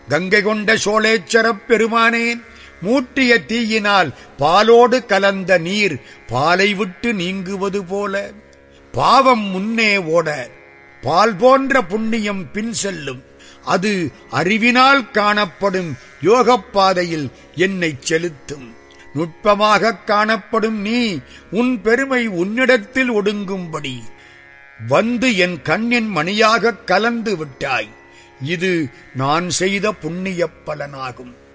கங்கை கொண்ட சோழேச்சரப் பெருமானேன் மூட்டிய தீயினால் பாலோடு கலந்த நீர் பாலை விட்டு நீங்குவது போல பாவம் முன்னே ஓட பால் போன்ற புண்ணியம் பின் செல்லும் அது அறிவினால் காணப்படும் யோகப் பாதையில் என்னை செலுத்தும் நுட்பமாகக் காணப்படும் நீ உன் பெருமை உன்னிடத்தில் ஒடுங்கும்படி வந்து என் கண்ணின் மணியாகக் கலந்து விட்டாய் இது நான் செய்த புண்ணியப் பலனாகும்